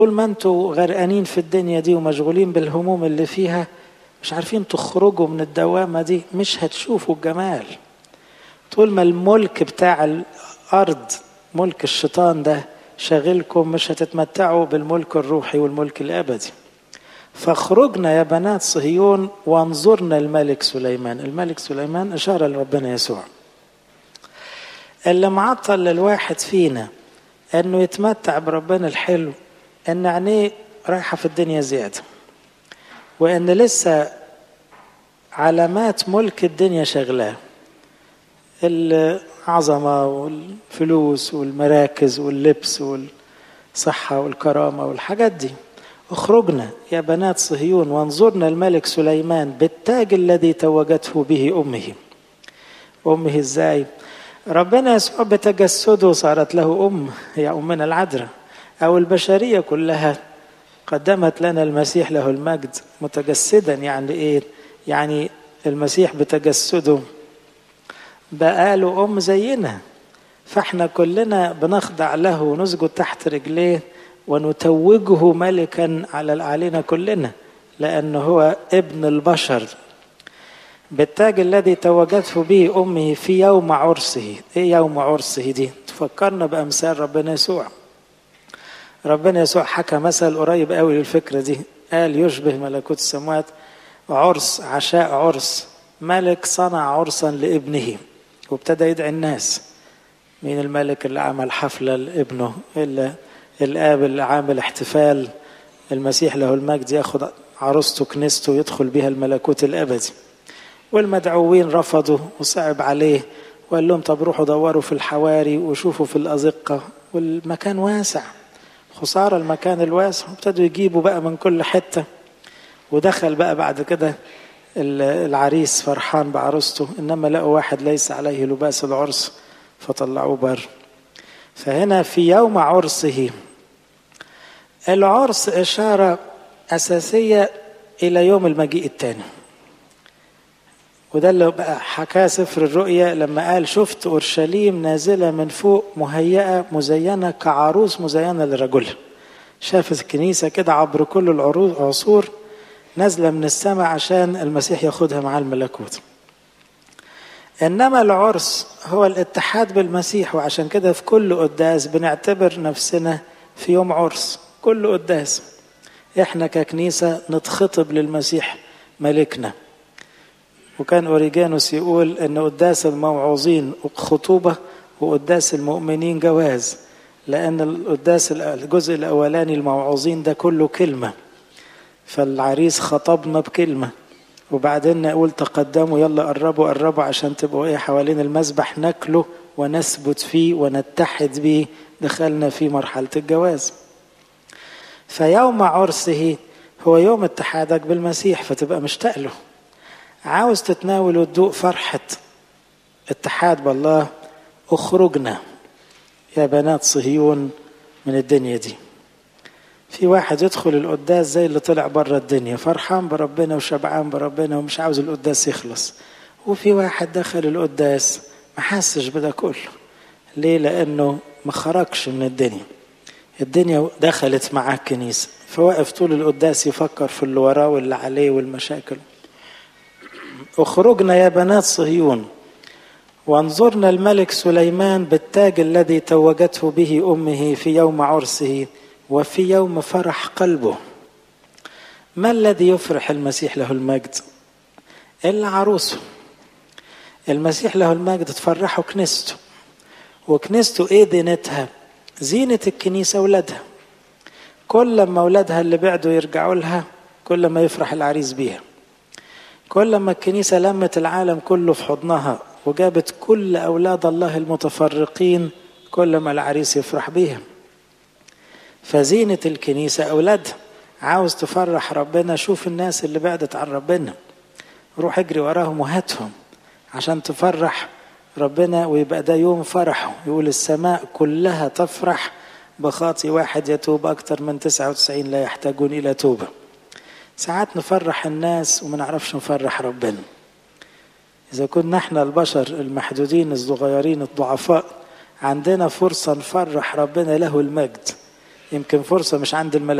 طول ما انتوا غرقانين في الدنيا دي ومشغولين بالهموم اللي فيها مش عارفين تخرجوا من الدوامة دي مش هتشوفوا الجمال طول ما الملك بتاع الأرض ملك الشيطان ده شاغلكم مش هتتمتعوا بالملك الروحي والملك الأبدي فاخرجنا يا بنات صهيون وانظرنا الملك سليمان الملك سليمان إشارة لربنا يسوع اللي معطل للواحد فينا انه يتمتع بربنا الحلو ان عينيه رايحه في الدنيا زياده وان لسه علامات ملك الدنيا شغلاه العظمه والفلوس والمراكز واللبس والصحه والكرامه والحاجات دي اخرجنا يا بنات صهيون وانظرنا الملك سليمان بالتاج الذي توجته به امه امه ازاي ربنا يسوع بتجسده صارت له ام هي امنا العذراء او البشريه كلها قدمت لنا المسيح له المجد متجسدا يعني ايه يعني المسيح بتجسده بقى له ام زينا فاحنا كلنا بنخضع له ونسجد تحت رجليه ونتوجه ملكا على علينا كلنا لانه هو ابن البشر بالتاج الذي توجته به امه في يوم عرسه ايه يوم عرسه دي تفكرنا بامثال ربنا يسوع ربنا يسوع حكى مثل قريب قوي للفكره دي قال يشبه ملكوت السماوات عرس عشاء عرس ملك صنع عرسا لابنه وابتدى يدعي الناس مين الملك اللي عمل حفلة لابنه إلا الآب اللي عامل احتفال المسيح له المجد ياخد عروسته كنيسته يدخل بها الملكوت الأبدي والمدعوين رفضوا وصعب عليه وقال لهم طب روحوا دوروا في الحواري وشوفوا في الأزقة والمكان واسع خسارة المكان الواسع ابتدوا يجيبوا بقى من كل حتة ودخل بقى بعد كده العريس فرحان بعروسته انما لقوا واحد ليس عليه لباس العرس فطلعوه بر فهنا في يوم عرسه العرس اشاره اساسيه الى يوم المجيء الثاني وده اللي بقى حكاه سفر الرؤيا لما قال شفت اورشليم نازله من فوق مهيئه مزينه كعروس مزينه لرجلها شافت الكنيسه كده عبر كل العصور نازله من السماء عشان المسيح ياخدها مع الملكوت انما العرس هو الاتحاد بالمسيح وعشان كده في كل قداس بنعتبر نفسنا في يوم عرس كل قداس احنا ككنيسه نتخطب للمسيح ملكنا وكان اوريجانوس يقول ان قداس الموعوظين خطوبه وقداس المؤمنين جواز لان القداس الجزء الاولاني الموعوظين ده كله كلمه فالعريس خطبنا بكلمه وبعدين نقول تقدموا يلا قربوا قربوا عشان تبقوا ايه حوالين المسبح ناكله ونثبت فيه ونتحد به دخلنا في مرحله الجواز فيوم عرسه هو يوم اتحادك بالمسيح فتبقى مشتاق له عاوز تتناول وتدوق فرحة اتحاد بالله اخرجنا يا بنات صهيون من الدنيا دي في واحد يدخل القداس زي اللي طلع بره الدنيا فرحان بربنا وشبعان بربنا ومش عاوز القداس يخلص وفي واحد دخل القداس ما حسش بده كله ليه لانه ما خرجش من الدنيا الدنيا دخلت معاه الكنيسه فوقف طول القداس يفكر في اللي وراه واللي عليه والمشاكل اخرجنا يا بنات صهيون وانظرنا الملك سليمان بالتاج الذي توجته به امه في يوم عرسه وفي يوم فرح قلبه ما الذي يفرح المسيح له المجد الا عروسه المسيح له المجد تفرحه كنيسته وكنيسته ايه دينتها زينة الكنيسة ولادها كل ما اولادها اللي بعدوا يرجعوا لها كل ما يفرح العريس بيها كل ما الكنيسة لمت العالم كله في حضنها وجابت كل أولاد الله المتفرقين كل ما العريس يفرح بيهم فزينة الكنيسة أولادها عاوز تفرح ربنا شوف الناس اللي بعدت عن ربنا روح اجري وراهم وهاتهم عشان تفرح ربنا ويبقى ده يوم فرحه يقول السماء كلها تفرح بخاطي واحد يتوب أكثر من 99 لا يحتاجون إلى توبة ساعات نفرح الناس وما نعرفش نفرح ربنا إذا كنا احنا البشر المحدودين الصغيرين الضعفاء عندنا فرصة نفرح ربنا له المجد يمكن فرصة مش عند الملائكة